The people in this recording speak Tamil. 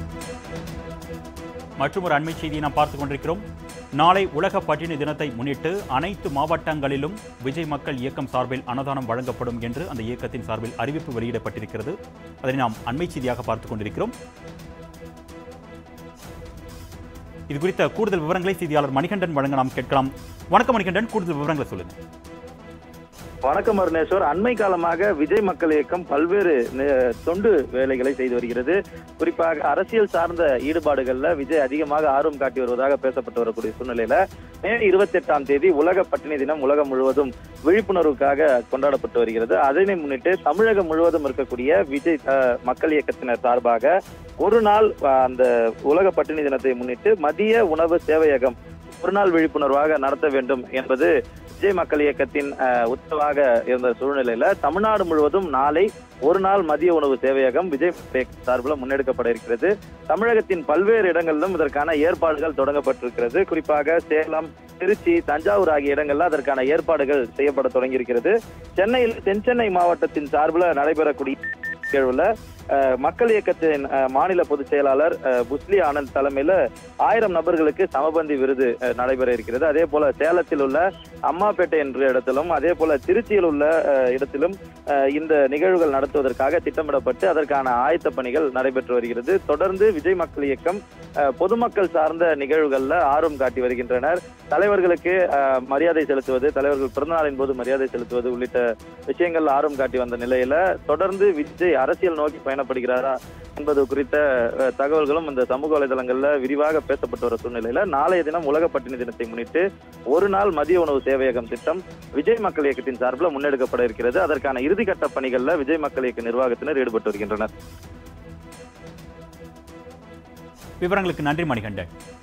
மற்றும் ஒரு அண்மை செய்தியை நாம் பார்த்துக் கொண்டிருக்கிறோம் நாளை உலக பட்டினி தினத்தை முன்னிட்டு அனைத்து மாவட்டங்களிலும் விஜய் மக்கள் இயக்கம் சார்பில் அன்னதானம் வழங்கப்படும் என்று அந்த இயக்கத்தின் சார்பில் அறிவிப்பு வெளியிடப்பட்டிருக்கிறது அதனை நாம் அண்மை செய்தியாக பார்த்துக் கொண்டிருக்கிறோம் இது குறித்த கூடுதல் விவரங்களை செய்தியாளர் மணிகண்டன் வழங்க நாம் கேட்கலாம் வணக்கம் மணிகண்டன் கூடுதல் விவரங்களை சொல்லுங்க வணக்கம் அருணேஸ்வர் அண்மை காலமாக விஜய் மக்கள் இயக்கம் பல்வேறு நி- தொண்டு வேலைகளை செய்து வருகிறது குறிப்பாக அரசியல் சார்ந்த ஈடுபாடுகள்ல விஜய் அதிகமாக ஆர்வம் காட்டி வருவதாக பேசப்பட்டு வரக்கூடிய சூழ்நிலையில மே இருபத்தி எட்டாம் தேதி உலக பட்டினி தினம் உலகம் முழுவதும் விழிப்புணர்வுக்காக கொண்டாடப்பட்டு வருகிறது அதனை முன்னிட்டு தமிழகம் முழுவதும் இருக்கக்கூடிய விஜய் அஹ், மக்கள் இயக்கத்தினர் சார்பாக ஒரு நாள் அஹ், அந்த உலக பட்டினி தினத்தை முன்னிட்டு மதிய உணவு சேவையகம் ஒரு நாள் விழிப்புணர்வாக நடத்த வேண்டும் என்பது விஜய் மக்கள் இயக்கத்தின் அஹ், உத்தரவாக இருந்த சூழ்நிலையில தமிழ்நாடு முழுவதும் நாளை ஒரு நாள் மதிய உணவு சேவையகம் விஜய் மக்கள் இயக்கம் சார்பில் முன்னெடுக்கப்பட இருக்கிறது தமிழகத்தின் பல்வேறு இடங்களிலும் இதற்கான ஏற்பாடுகள் தொடங்கப்பட்டிருக்கிறது குறிப்பாக சேலம் திருச்சி தஞ்சாவூர் ஆகிய இடங்கள்ல அதற்கான ஏற்பாடுகள் செய்யப்பட தொடங்கியிருக்கிறது சென்னையில் தென்சென்னை மாவட்டத்தின் சார்பில் நடைபெறக்கூடிய நிகழ்வுல அஹ், மக்கள் இயக்கத்தின் அஹ், மாநில பொதுச் செயலாளர் அஹ், புஸ்லி ஆனந்த் தலைமையில ஆயிரம் நபர்களுக்கு சமபந்தி விருது அஹ், நடைபெற இருக்கிறது அதே போல சேலத்தில் உள்ள அம்மாப்பேட்டை என்ற இடத்திலும் அதே போல திருச்சியில் உள்ள அஹ், இடத்திலும் அஹ், இந்த நிகழ்வுகள் நடத்துவதற்காக திட்டமிடப்பட்டு அதற்கான ஆயத்த பணிகள் நடைபெற்று வருகிறது தொடர்ந்து விஜய் மக்கள் இயக்கம் அஹ், பொதுமக்கள் சார்ந்த நிகழ்வுகள்ல ஆர்வம் காட்டி வருகின்றனர் தலைவர்களுக்கு அஹ், மரியாதை செலுத்துவது தலைவர்கள் பிறந்தநாளின் போது மரியாதை செலுத்துவது உள்ளிட்ட விஷயங்கள் ஆர்வம் காட்டி வந்த நிலையில தொடர்ந்து விஜய் அரசியல் நோக்கி பயணப்படுகிறாரா என்பது குறித்த அஹ், தகவல்களும் இந்த சமூக வலைதளங்கள்ல விரிவாக பேசப்பட்டு வர சூழ்நிலையில நாளைய தினம் உலக பட்டினி தினத்தை முன்னிட்டு ஒரு நாள் மதிய உணவு சேவையகம் திட்டம் விஜய் மக்கள் இயக்கத்தின் சார்பில் முன்னெடுக்கப்பட இருக்கிறது அதற்கான இறுதிக்கட்ட பணிகள்ல விஜய் மக்கள் இயக்க நிர்வாகத்தினர் ஈடுபட்டு வருகின்றனர் விவரங்களுக்கு நன்றி மணிகண்டன்